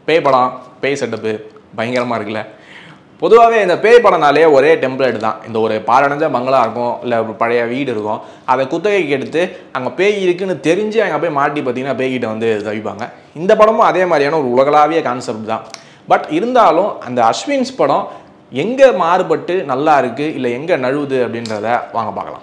பேய் படம் பேய் செட்டப்பு பயங்கரமாக இருக்குல்ல பொதுவாகவே இந்த பேய் படம்னாலே ஒரே டெம்ப்ளேட் தான் இந்த ஒரு பாழடைஞ்ச பங்களா இருக்கும் இல்லை ஒரு பழைய வீடு இருக்கும் அதை குத்தகைக்கு எடுத்து அங்கே பேய் இருக்குன்னு தெரிஞ்சு அங்கே போய் மாட்டி பார்த்தீங்கன்னா பேய்கிட்ட வந்து தவிப்பாங்க இந்த படமும் அதே மாதிரியான ஒரு உலகளாவிய கான்செப்ட் தான் பட் இருந்தாலும் அந்த அஸ்வின்ஸ் படம் எங்கே மாறுபட்டு நல்லா இருக்குது இல்லை எங்கே நழுவுது அப்படின்றத வாங்க பார்க்கலாம்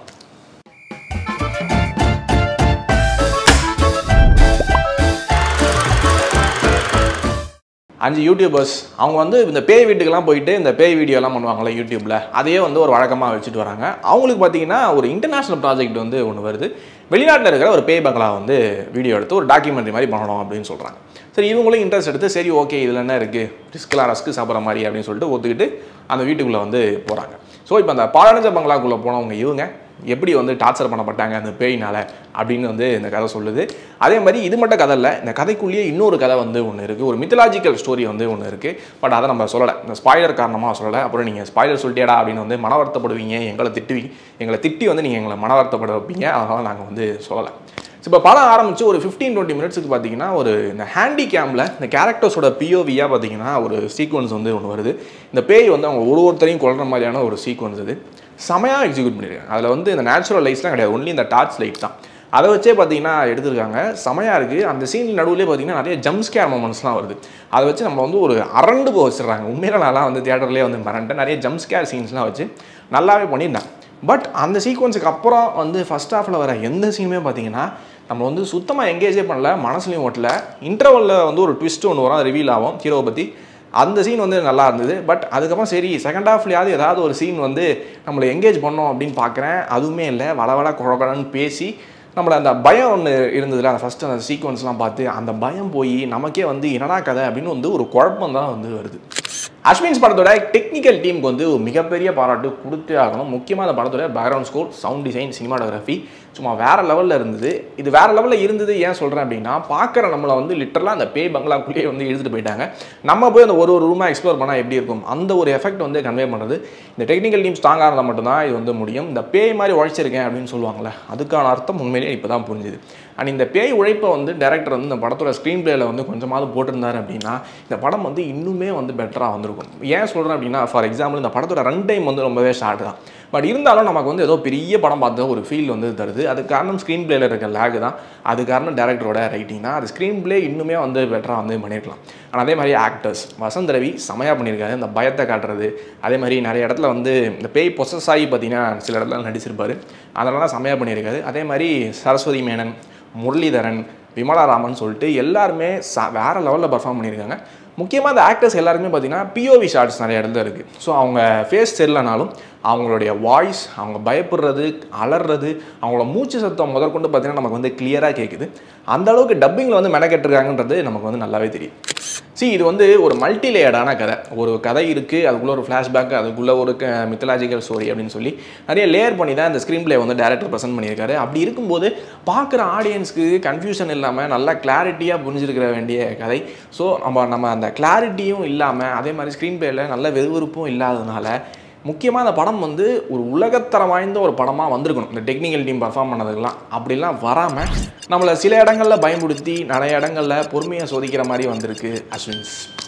அஞ்சு யூடியூபர்ஸ் அவங்க வந்து இந்த பேய் வீட்டுக்கெல்லாம் போயிட்டு இந்த பேய் வீடியோலாம் பண்ணுவாங்கல்ல யூடியூப்பில் அதையே வந்து ஒரு வழக்கமாக வச்சுட்டு வராங்க அவங்களுக்கு பார்த்தீங்கன்னா ஒரு இன்டர்நேஷ்னல் ப்ராஜெக்ட் வந்து ஒன்று வருது வெளிநாட்டில் இருக்கிற ஒரு பேய் பங்களா வந்து வீடியோ எடுத்து ஒரு டாக்குமெண்ட்ரி மாதிரி பண்ணணும் அப்படின்னு சொல்கிறாங்க சரி இவங்களும் இன்ட்ரெஸ்ட் எடுத்து சரி ஓகே இதில் என்ன இருக்குது ரிஸ்க்லாம் ரஸ்க்கு சாப்பிட்ற மாதிரி அப்படின்னு சொல்லிட்டு ஒத்துக்கிட்டு அந்த வீட்டுக்குள்ளே வந்து போகிறாங்க ஸோ இப்போ அந்த பாழடைஞ்ச பங்களாக்குள்ளே போனவங்க இவங்க எப்படி வந்து டார்ச்சர் பண்ணப்பட்டாங்க அந்த பேயினால் அப்படின்னு வந்து இந்த கதை சொல்லுது அதே மாதிரி இது மட்டும் கதை இல்லை இந்த கதைக்குள்ளேயே இன்னொரு கதை வந்து ஒன்று இருக்குது ஒரு மித்தலாஜிக்கல் ஸ்டோரி வந்து ஒன்று இருக்குது பட் அதை நம்ம சொல்லலை இந்த ஸ்பாய்லர் காரணமாக சொல்லலை அப்புறம் நீங்கள் ஸ்பாய்லர் சொல்லிட்டேடா அப்படின்னு வந்து மன வருத்தப்படுவீங்க எங்களை திட்டுவீங்க எங்களை திட்டி வந்து நீங்கள் எங்களை மன வருத்தப்பட வைப்பீங்க அதனால் நாங்கள் வந்து சொல்லலை இப்போ படம் ஆரம்பித்து ஒரு ஃபிஃப்டீன் டுவெண்ட்டி மினிட்ஸுக்கு பார்த்தீங்கன்னா ஒரு இந்த ஹேண்டி கேமில் இந்த கேரக்டர்ஸோட பிஓவியாக பார்த்தீங்கன்னா ஒரு சீக்வன்ஸ் வந்து ஒன்று வருது இந்த பேய் வந்து அவங்க ஒரு ஒருத்தரையும் கொள்கிற மாதிரியான ஒரு சீக்வன்ஸ் இது செமையாக எக்ஸிக்யூட் பண்ணியிருக்காங்க அதில் வந்து இந்த நேச்சுரல் லைட்ஸ்லாம் கிடையாது ஒன்லி இந்த டார்ச் லைட் தான் அதை வச்சே பார்த்தீங்கன்னா எடுத்திருக்காங்க செமையாக இருக்குது அந்த சீன் நடுவுலேயே பார்த்தீங்கன்னா நிறைய ஜம்ப் ஸ்கேர் மூமெண்ட்ஸ்லாம் வருது அதை வச்சு நம்ம வந்து ஒரு அரண்டு போக வச்சிடுறாங்க உண்மையில நான்லாம் வந்து தியேட்டர்லேயே வந்து மறந்துட்டேன் நிறைய ஜம்ப் ஸ்கேர் சீன்ஸ்லாம் வச்சு நல்லாவே பண்ணியிருந்தாங்க பட் அந்த சீக்வன்ஸுக்கு அப்புறம் வந்து ஃபஸ்ட் ஹாஃபில் வர எந்த சீனுமே பார்த்தீங்கன்னா நம்ம வந்து சுத்தமாக எங்கேஜே பண்ணல மனசுலையும் ஓட்டல இன்டர்வலில் வந்து ஒரு ட்விஸ்ட் ஒன்று வரும் அது ரிவீல் ஆகும் ஹீரோவை பற்றி அந்த சீன் வந்து நல்லா இருந்தது பட் அதுக்கப்புறம் சரி செகண்ட் ஹாஃப்லையாவது ஏதாவது ஒரு சீன் வந்து நம்மளை எங்கேஜ் பண்ணோம் அப்படின்னு பார்க்குறேன் அதுவுமே இல்லை வளவள குழக்கடன்னு பேசி நம்மளை அந்த பயம் ஒன்று இருந்ததுல அந்த ஃபஸ்ட்டு அந்த சீக்வன்ஸ்லாம் பார்த்து அந்த பயம் போய் நமக்கே வந்து என்னடா கதை அப்படின்னு வந்து ஒரு குழப்பம் தான் வந்து வருது அஸ்வின்ஸ் படத்தோட டெக்னிக்கல் டீமுக்கு வந்து ஒரு மிகப்பெரிய பாராட்டு கொடுத்தே ஆகணும் முக்கியமாக அந்த படத்தோட background score sound design cinematography சும்மா வேற லெவலில் இருந்தது இது வேற லெவலில் இருந்தது ஏன் சொல்கிறேன் அப்படின்னா பார்க்குற நம்மளை வந்து லிட்டரலாக அந்த பேய் பங்களாக்குள்ளேயே வந்து இழுத்துட்டு போயிட்டாங்க நம்ம போய் அந்த ஒரு ஒரு ரூமாக எக்ஸ்ப்ளோர் பண்ணால் எப்படி இருக்கும் அந்த ஒரு எஃபெக்ட் வந்து கன்வே பண்ணுறது இந்த டெக்னிக்கல் டீம் ஸ்ட்ராங்காக இருந்தால் மட்டும்தான் இது வந்து முடியும் இந்த பேய் மாதிரி உழைச்சிருக்கேன் அப்படின்னு சொல்லுவாங்கள்ல அதுக்கான அர்த்தம் உண்மையிலேயே இப்போ தான் புரிஞ்சுது அண்ட் இந்த பேய் உழைப்பை வந்து டேரக்டர் வந்து இந்த படத்தோட ஸ்க்ரீன் பிளேயில் வந்து கொஞ்சமாவது போட்டிருந்தாரு அப்படின்னா இந்த படம் வந்து இன்னுமே வந்து பெட்டராக வந்திருக்கும் ஏன் சொல்கிறேன் அப்படின்னா ஃபார் எக்ஸாம்பிள் இந்த படத்தோட ரன் டைம் வந்து ரொம்பவே ஷார்ட் தான் பட் இருந்தாலும் நமக்கு வந்து ஏதோ பெரிய படம் பார்த்த ஒரு ஃபீல் வந்து தருது அது காரணம் ஸ்க்ரீன் பிளேயில் இருக்க லேக் தான் அது காரணம் டேரக்டரோட ரைட்டிங் தான் அது ஸ்க்ரீன் பிளே இன்னுமே வந்து பெட்டராக வந்து பண்ணியிருக்கலாம் ஆனால் அதே மாதிரி ஆக்டர்ஸ் வசந்த் ரவி செமையாக பண்ணியிருக்காரு இந்த பயத்தை காட்டுறது அதே மாதிரி நிறைய இடத்துல வந்து இந்த பேய் பொசஸ் ஆகி பார்த்தீங்கன்னா சில இடத்துல நடிச்சிருப்பாரு அதெல்லாம் செமையாக பண்ணியிருக்காரு அதே மாதிரி சரஸ்வதி மேனன் முரளிதரன் விமலாராமன் சொல்லிட்டு எல்லாருமே ச வேறு லெவலில் பர்ஃபார்ம் பண்ணியிருக்காங்க முக்கியமாக அந்த ஆக்டர்ஸ் எல்லாருமே பார்த்தீங்கன்னா பிஓவி ஷார்ட்ஸ் நிறைய இடத்துல இருக்குது ஸோ அவங்க ஃபேஸ் தெரியலனாலும் அவங்களுடைய வாய்ஸ் அவங்க பயப்படுறது அலறது அவங்களோட மூச்சு சத்தம் முதற்கொண்டு பார்த்தீங்கன்னா நமக்கு வந்து கிளியராக கேட்குது அந்த அளவுக்கு டப்பிங்கில் வந்து மெனக்கெட்டுருக்காங்கன்றது நமக்கு வந்து நல்லாவே தெரியும் சி இது வந்து ஒரு மல்டி லேயர்டான கதை ஒரு கதை இருக்குது அதுக்குள்ளே ஒரு ஃப்ளாஷ்பேக் அதுக்குள்ளே ஒரு மித்தலாஜிக்கல் ஸ்டோரி அப்படின்னு சொல்லி நிறைய லேயர் பண்ணி தான் இந்த ஸ்க்ரீன் பிளே வந்து டேரக்டர் ப்ரெசென்ட் பண்ணியிருக்காரு அப்படி இருக்கும்போது பார்க்குற ஆடியன்ஸ்க்கு கன்ஃபியூஷன் இல்லாமல் நல்லா கிளாரிட்டியாக புரிஞ்சிருக்கிற வேண்டிய கதை ஸோ நம்ம நம்ம அந்த கிளாரிட்டியும் இல்லாமல் அதே மாதிரி ஸ்க்ரீன் பிளேயில் நல்ல வெறுவெறுப்பும் இல்லாததுனால முக்கியமாக அந்த படம் வந்து ஒரு உலகத்தரம் வாய்ந்த ஒரு படமாக வந்திருக்கணும் இந்த டெக்னிக்கல் டீம் பர்ஃபார்ம் பண்ணதுக்கெல்லாம் அப்படிலாம் வராமல் நம்மளை சில இடங்களில் பயன்படுத்தி நிறைய இடங்களில் பொறுமையை சோதிக்கிற மாதிரி வந்திருக்கு அஸ்வின்ஸ்